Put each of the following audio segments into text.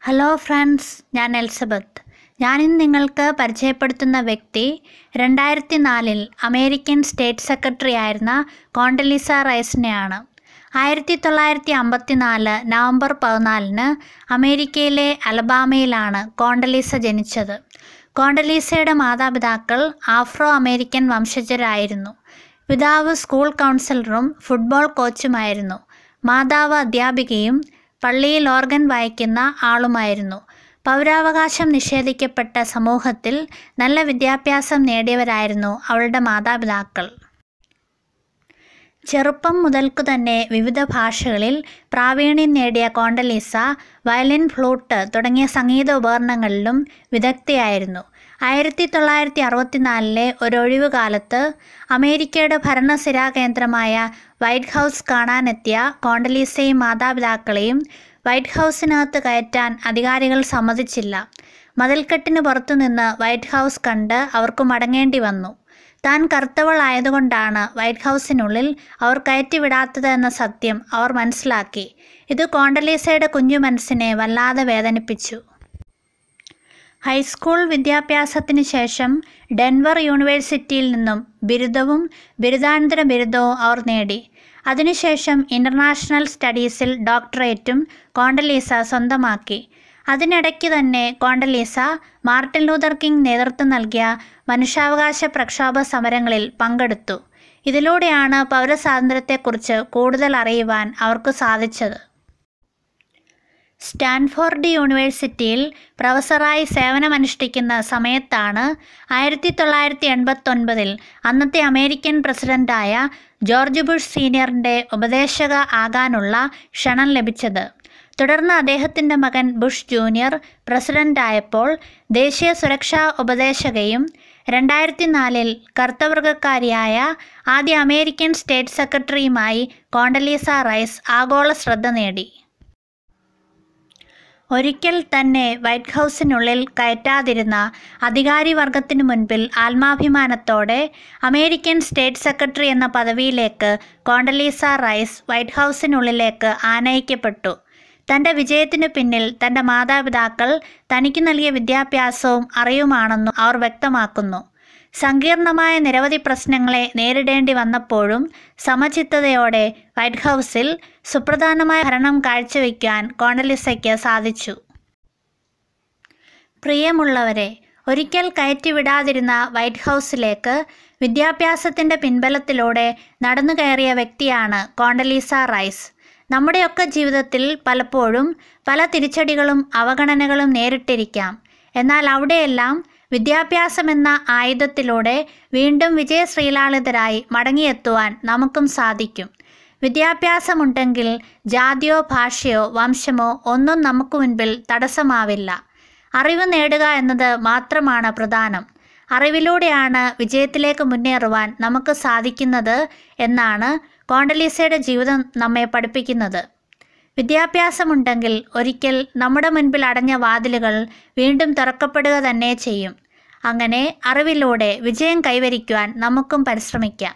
hello friends ഞാൻ Elizabeth ഞാനിന്ന് നിങ്ങൾക്ക് പരിചയപ്പെടുത്തുന്ന വ്യക്തി രണ്ടായിരത്തി നാലിൽ അമേരിക്കൻ സ്റ്റേറ്റ് സെക്രട്ടറി ആയിരുന്ന കോണ്ടലീസ റൈസിനെയാണ് ആയിരത്തി തൊള്ളായിരത്തി അമ്പത്തി നാല് നവംബർ പതിനാലിന് അമേരിക്കയിലെ അലബാമയിലാണ് കോണ്ടലീസ ജനിച്ചത് കോണ്ടലീസയുടെ മാതാപിതാക്കൾ ആഫ്രോ അമേരിക്കൻ വംശജരായിരുന്നു പിതാവ് സ്കൂൾ കൗൺസിലറും ഫുട്ബോൾ കോച്ചുമായിരുന്നു മാതാവ് അധ്യാപികയും പള്ളിയിൽ ഓർഗൻ വായിക്കുന്ന ആളുമായിരുന്നു പൗരാവകാശം നിഷേധിക്കപ്പെട്ട സമൂഹത്തിൽ നല്ല വിദ്യാഭ്യാസം നേടിയവരായിരുന്നു അവളുടെ മാതാപിതാക്കൾ ചെറുപ്പം മുതൽക്കു തന്നെ വിവിധ ഭാഷകളിൽ പ്രാവീണ്യം നേടിയ കോണ്ടലീസ വയലിൻ ഫ്ലൂട്ട് തുടങ്ങിയ സംഗീത ഉപകരണങ്ങളിലും വിദഗ്ധയായിരുന്നു ആയിരത്തി തൊള്ളായിരത്തി അറുപത്തിനാലിലെ ഒരൊഴിവുകാലത്ത് അമേരിക്കയുടെ ഭരണസിരാ കേന്ദ്രമായ വൈറ്റ് ഹൗസ് കാണാനെത്തിയ കോണ്ടലീസയും മാതാപിതാക്കളെയും വൈറ്റ് ഹൗസിനകത്ത് കയറ്റാൻ അധികാരികൾ സമ്മതിച്ചില്ല മതിൽക്കെട്ടിന് പുറത്തുനിന്ന് വൈറ്റ് ഹൗസ് കണ്ട് അവർക്ക് മടങ്ങേണ്ടി വന്നു താൻ കറുത്തവളായതുകൊണ്ടാണ് വൈറ്റ് ഹൗസിനുള്ളിൽ അവർ കയറ്റിവിടാത്തത് എന്ന സത്യം അവർ മനസ്സിലാക്കി ഇത് കോണ്ടലീസയുടെ കുഞ്ഞു മനസ്സിനെ വല്ലാതെ വേദനിപ്പിച്ചു ഹൈസ്കൂൾ വിദ്യാഭ്യാസത്തിന് ശേഷം ഡെൻവർ യൂണിവേഴ്സിറ്റിയിൽ നിന്നും ബിരുദവും ബിരുദാനന്തര ബിരുദവും അവർ നേടി അതിനുശേഷം ഇൻ്റർനാഷണൽ സ്റ്റഡീസിൽ ഡോക്ടറേറ്റും കോണ്ടലീസ സ്വന്തമാക്കി അതിനിടയ്ക്ക് തന്നെ കോണ്ടലീസ മാർട്ടിൻ ലൂതർ കിങ് നേതൃത്വം നൽകിയ മനുഷ്യാവകാശ പ്രക്ഷോഭ സമരങ്ങളിൽ പങ്കെടുത്തു ഇതിലൂടെയാണ് പൗരസ്വാതന്ത്ര്യത്തെക്കുറിച്ച് കൂടുതൽ അറിയുവാൻ അവർക്ക് സാധിച്ചത് സ്റ്റാൻഫോർഡ് യൂണിവേഴ്സിറ്റിയിൽ പ്രൊഫസറായി സേവനമനുഷ്ഠിക്കുന്ന സമയത്താണ് ആയിരത്തി തൊള്ളായിരത്തി എൺപത്തൊൻപതിൽ അന്നത്തെ അമേരിക്കൻ പ്രസിഡൻ്റായ ജോർജ് ബുഷ് സീനിയറിൻ്റെ ഉപദേശക ആകാനുള്ള ക്ഷണം ലഭിച്ചത് തുടർന്ന് അദ്ദേഹത്തിൻ്റെ മകൻ ബുഷ് ജൂനിയർ പ്രസിഡൻ്റായപ്പോൾ ദേശീയ സുരക്ഷാ ഉപദേശകയും രണ്ടായിരത്തി നാലിൽ കർത്തവർഗക്കാരിയായ ആദ്യ അമേരിക്കൻ സ്റ്റേറ്റ് സെക്രട്ടറിയുമായി കോണ്ടലീസ റൈസ് ആഗോള ശ്രദ്ധ നേടി ഒരിക്കൽ തന്നെ വൈറ്റ് ഹൗസിനുള്ളിൽ കയറ്റാതിരുന്ന അധികാരി വർഗത്തിനു മുൻപിൽ ആത്മാഭിമാനത്തോടെ അമേരിക്കൻ സ്റ്റേറ്റ് സെക്രട്ടറി എന്ന പദവിയിലേക്ക് കോണ്ടലീസ റൈസ് വൈറ്റ് ഹൗസിനുള്ളിലേക്ക് ആനയിക്കപ്പെട്ടു തൻ്റെ വിജയത്തിനു പിന്നിൽ തൻ്റെ മാതാപിതാക്കൾ തനിക്ക് നൽകിയ വിദ്യാഭ്യാസവും അറിവുമാണെന്നും അവർ വ്യക്തമാക്കുന്നു സങ്കീർണമായ നിരവധി പ്രശ്നങ്ങളെ നേരിടേണ്ടി വന്നപ്പോഴും സമചിത്തതയോടെ വൈറ്റ് ഹൗസിൽ സുപ്രധാനമായ ഭരണം കാഴ്ചവെക്കാൻ കോണ്ടലിസയ്ക്ക് സാധിച്ചു പ്രിയമുള്ളവരെ ഒരിക്കൽ കയറ്റിവിടാതിരുന്ന വൈറ്റ് ഹൗസിലേക്ക് വിദ്യാഭ്യാസത്തിൻ്റെ പിൻബലത്തിലൂടെ നടന്നു കയറിയ വ്യക്തിയാണ് കോണ്ടലീസ റൈസ് നമ്മുടെയൊക്കെ ജീവിതത്തിൽ പലപ്പോഴും പല തിരിച്ചടികളും അവഗണനകളും നേരിട്ടിരിക്കാം എന്നാൽ അവിടെയെല്ലാം വിദ്യാഭ്യാസമെന്ന ആയുധത്തിലൂടെ വീണ്ടും വിജയശ്രീലാളിതരായി മടങ്ങിയെത്തുവാൻ നമുക്കും സാധിക്കും വിദ്യാഭ്യാസമുണ്ടെങ്കിൽ ജാതിയോ ഭാഷയോ വംശമോ ഒന്നും നമുക്ക് മുൻപിൽ തടസ്സമാവില്ല അറിവ് നേടുക എന്നത് മാത്രമാണ് പ്രധാനം അറിവിലൂടെയാണ് വിജയത്തിലേക്ക് മുന്നേറുവാൻ നമുക്ക് സാധിക്കുന്നത് എന്നാണ് കോണ്ടലീസയുടെ ജീവിതം നമ്മെ പഠിപ്പിക്കുന്നത് വിദ്യാഭ്യാസമുണ്ടെങ്കിൽ ഒരിക്കൽ നമ്മുടെ മുൻപിൽ അടഞ്ഞ വാതിലുകൾ വീണ്ടും തുറക്കപ്പെടുക തന്നെ ചെയ്യും അങ്ങനെ അറിവിലൂടെ വിജയം കൈവരിക്കുവാൻ നമുക്കും പരിശ്രമിക്കാം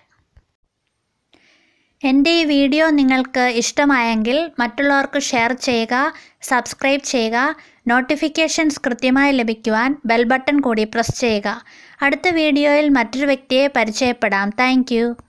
എൻ്റെ ഈ വീഡിയോ നിങ്ങൾക്ക് ഇഷ്ടമായെങ്കിൽ മറ്റുള്ളവർക്ക് ഷെയർ ചെയ്യുക സബ്സ്ക്രൈബ് ചെയ്യുക നോട്ടിഫിക്കേഷൻസ് കൃത്യമായി ലഭിക്കുവാൻ ബെൽ ബട്ടൺ കൂടി പ്രസ് ചെയ്യുക അടുത്ത വീഡിയോയിൽ മറ്റൊരു വ്യക്തിയെ പരിചയപ്പെടാം താങ്ക്